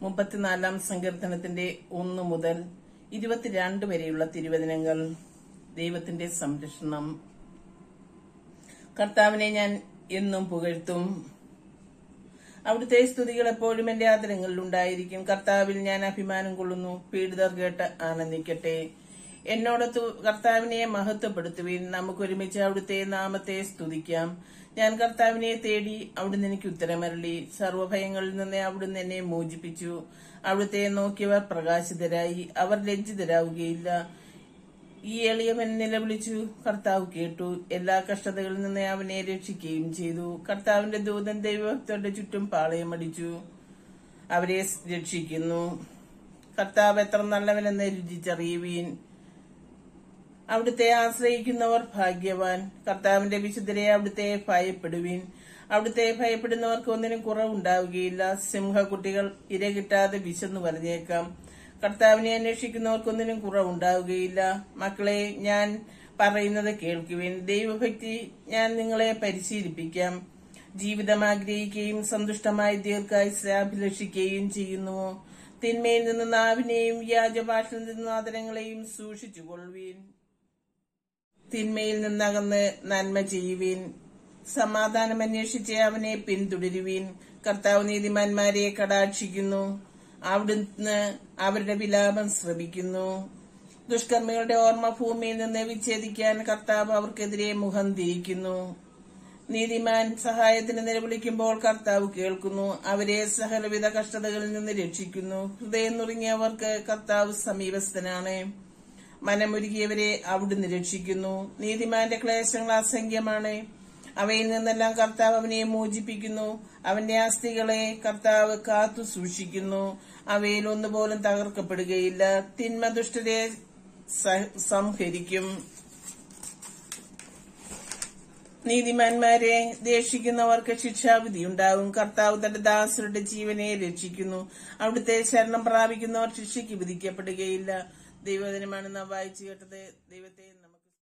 മുപ്പത്തിനാലാം സങ്കീർത്തനത്തിന്റെ ഒന്ന് മുതൽ ഇരുപത്തിരണ്ട് വരെയുള്ള തിരുവചനങ്ങൾ ദൈവത്തിന്റെ സംരക്ഷണം കർത്താവിനെ ഞാൻ എന്നും പുകഴ്ത്തും അവിടുത്തെ സ്തുതികൾ എപ്പോഴും എന്റെ ആദരങ്ങളിൽ ഉണ്ടായിരിക്കും കർത്താവിൽ ഞാൻ അഭിമാനം കൊള്ളുന്നു പീഡിതർ കേട്ട് ആനന്ദിക്കട്ടെ എന്നോടൊത്ത് കർത്താവിനെ മഹത്വപ്പെടുത്തുവിൻ നമുക്കൊരുമിച്ച് അവിടുത്തെ നാമത്തെ സ്തുതിക്കാം ഞാൻ കർത്താവിനെ തേടി അവിടുന്ന് എനിക്ക് ഉത്തരമരളി സർവഭയങ്ങളിൽ നിന്ന് അവിടുന്ന് എന്നെ മോചിപ്പിച്ചു അവിടുത്തെ നോക്കിയവർ പ്രകാശിതരായി അവർ ലജ്ജിതരാവുകയില്ല ഈ എളിയവൻ നിലവിളിച്ചു കർത്താവ് കേട്ടു എല്ലാ കഷ്ടതകളിൽ നിന്ന് അവനെ രക്ഷിക്കുകയും ചെയ്തു കർത്താവിന്റെ ദൂതൻ ദൈവഭക്തരുടെ ചുറ്റും പാളയമടിച്ചു അവരെ രക്ഷിക്കുന്നു കർത്താവ് എത്ര നല്ലവനെന്ന് രുചിച്ചറിയുവീൻ അവിടുത്തെ ആശ്രയിക്കുന്നവർ ഭാഗ്യവാൻ കർത്താവിന്റെ വിശുദ്ധരെ അവിടുത്തെ ഭയപ്പെടുവീൻ അവിടുത്തെ ഭയപ്പെടുന്നവർക്ക് ഒന്നിനും കുറവുണ്ടാവുകയില്ല സിംഹക്കുട്ടികൾ ഇര കിട്ടാതെ വിശന്നു പറഞ്ഞേക്കാം കർത്താവിനെ അന്വേഷിക്കുന്നവർക്കൊന്നിനും കുറവുണ്ടാവുകയില്ല മക്കളെ ഞാൻ പറയുന്നത് കേൾക്കുവിൻ ദൈവഭക്തി ഞാൻ നിങ്ങളെ പരിശീലിപ്പിക്കാം ജീവിതം ആഗ്രഹിക്കുകയും സന്തുഷ്ടമായി ദീർഘായുസ് അഭിലഷിക്കുകയും ചെയ്യുന്നുവോ തിന്മയിൽ നിന്ന് നാവിനെയും വ്യാജഭാഷയിൽ നിന്ന് ആദരങ്ങളെയും സൂക്ഷിച്ചുകൊള്ളുവീൻ തിന്മയിൽ നിന്നകന്ന് നന്മ ചെയ്യുവീൻ സമാധാനം അന്വേഷിച്ച് അവനെ പിന്തുടരുവീൻ കർത്താവ് നീതിമാന്മാരെ കടാക്ഷിക്കുന്നു അവിടുന്ന് അവരുടെ വിലാപം ശ്രമിക്കുന്നു ദുഷ്കർമ്മികളുടെ ഓർമ്മ ഭൂമിയിൽ നിന്ന് വിച്ഛേദിക്കാൻ കർത്താവ് അവർക്കെതിരെ മുഖം തിരിക്കുന്നു നീതിമാൻ സഹായത്തിന് നിലവിളിക്കുമ്പോൾ കർത്താവ് കേൾക്കുന്നു അവരെ സകലവിധ കഷ്ടതകളിൽ നിന്ന് രക്ഷിക്കുന്നു ഹൃദയം നുറുങ്ങിയവർക്ക് കർത്താവ് സമീപസ്ഥനാണ് മനമൊരുകിയവരെ അവിടുന്ന് രക്ഷിക്കുന്നു നീതിമാന്റെ ക്ലേശങ്ങൾ അസംഖ്യമാണ് അവയിൽ നിന്നെല്ലാം കർത്താവ് അവനെ മോചിപ്പിക്കുന്നു അവന്റെ അസ്ഥികളെ കർത്താവ് കാത്തു സൂക്ഷിക്കുന്നു അവയിൽ ഒന്നുപോലും തകർക്കപ്പെടുകയില്ല തിന്മ ദുഷ്ടരെ സംഹരിക്കും നീതിമാന്മാരെ ദേഷിക്കുന്നവർക്ക് ശിക്ഷാവിധി ഉണ്ടാവും കർത്താവ് തന്റെ ദാസരുടെ ജീവനെ രക്ഷിക്കുന്നു അവിടുത്തെ ശരണം പ്രാപിക്കുന്നവർ ശിക്ഷയ്ക്ക് വിധിക്കപ്പെടുകയില്ല ദൈവദിനമാണ് നാം വായിച്ചു കേട്ടത് ദൈവത്തെ